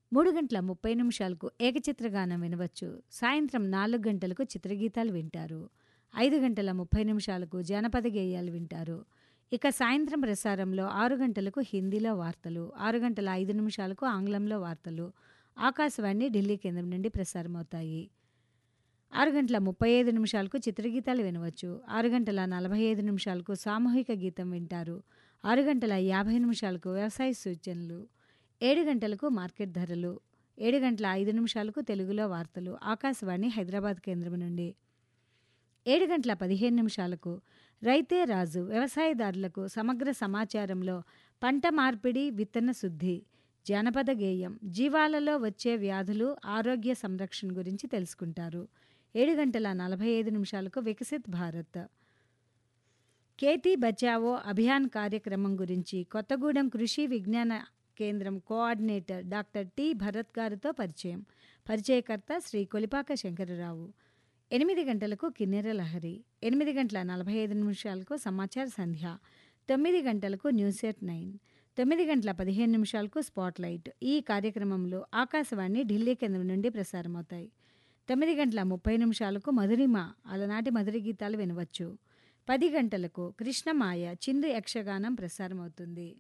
మూడు గంటల ముప్పై నిమిషాలకు ఏకచిత్రగానం వినవచ్చు సాయంత్రం నాలుగు గంటలకు చిత్రగీతాలు వింటారు ఐదు గంటల ముప్పై నిమిషాలకు జానపద గేయాలు వింటారు ఇక సాయంత్రం ప్రసారంలో ఆరు గంటలకు హిందీలో వార్తలు ఆరు గంటల ఐదు నిమిషాలకు ఆంగ్లంలో వార్తలు ఆకాశవాణి ఢిల్లీ కేంద్రం నుండి ప్రసారమవుతాయి ఆరు గంటల ముప్పై ఐదు నిమిషాలకు చిత్రగీతాలు వినవచ్చు ఆరు గంటల నలభై ఐదు నిమిషాలకు సామూహిక గీతం వింటారు ఆరు గంటల యాభై నిమిషాలకు వ్యవసాయ సూచనలు ఏడు గంటలకు మార్కెట్ ధరలు ఏడు గంటల ఐదు నిమిషాలకు తెలుగులో వార్తలు ఆకాశవాణి హైదరాబాద్ కేంద్రం నుండి ఏడు గంటల పదిహేను నిమిషాలకు రైతే రాజు వ్యవసాయదారులకు సమగ్ర సమాచారంలో పంట మార్పిడి విత్తన శుద్ధి జానపద గేయం జీవాలలో వచ్చే వ్యాధులు ఆరోగ్య సంరక్షణ గురించి తెలుసుకుంటారు ఏడు గంటల నలభై ఐదు నిమిషాలకు వికసిత్ భారత్ కేతీ బచావో అభియాన్ కార్యక్రమం గురించి కొత్తగూడెం కృషి విజ్ఞాన కేంద్రం కోఆర్డినేటర్ డాక్టర్ టి భరత్ గారితో పరిచయం పరిచయకర్త శ్రీ కొలిపాక శంకరరావు ఎనిమిది గంటలకు కిన్నెర లహరి ఎనిమిది గంటల నలభై ఐదు నిమిషాలకు సమాచార సంధ్య తొమ్మిది గంటలకు న్యూస్ ఎట్ నైన్ తొమ్మిది గంటల పదిహేను నిమిషాలకు స్పాట్లైట్ ఈ కార్యక్రమంలో ఆకాశవాణి ఢిల్లీ కేంద్రం నుండి ప్రసారమవుతాయి తొమ్మిది గంటల ముప్పై నిమిషాలకు మధురిమ అలనాటి మధురి గీతాలు వినవచ్చు పది గంటలకు కృష్ణమాయ చిందు యక్షగానం ప్రసారమవుతుంది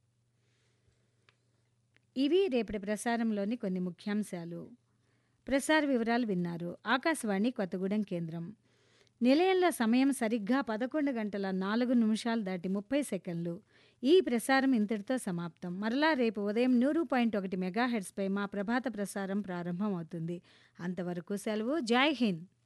ఇవి రేపటి ప్రసారంలోని కొన్ని ముఖ్యాంశాలు ప్రసార వివరాలు విన్నారు ఆకాశవాణి కొత్తగూడెం కేంద్రం నిలయంలో సమయం సరిగ్గా పదకొండు గంటల నాలుగు నిమిషాలు దాటి ముప్పై సెకండ్లు ఈ ప్రసారం ఇంతటితో సమాప్తం మరలా రేపు ఉదయం నూరు పాయింట్ ఒకటి మెగాహెడ్స్పై మా ప్రభాత ప్రసారం ప్రారంభం అవుతుంది అంతవరకు సెలవు జై హింద్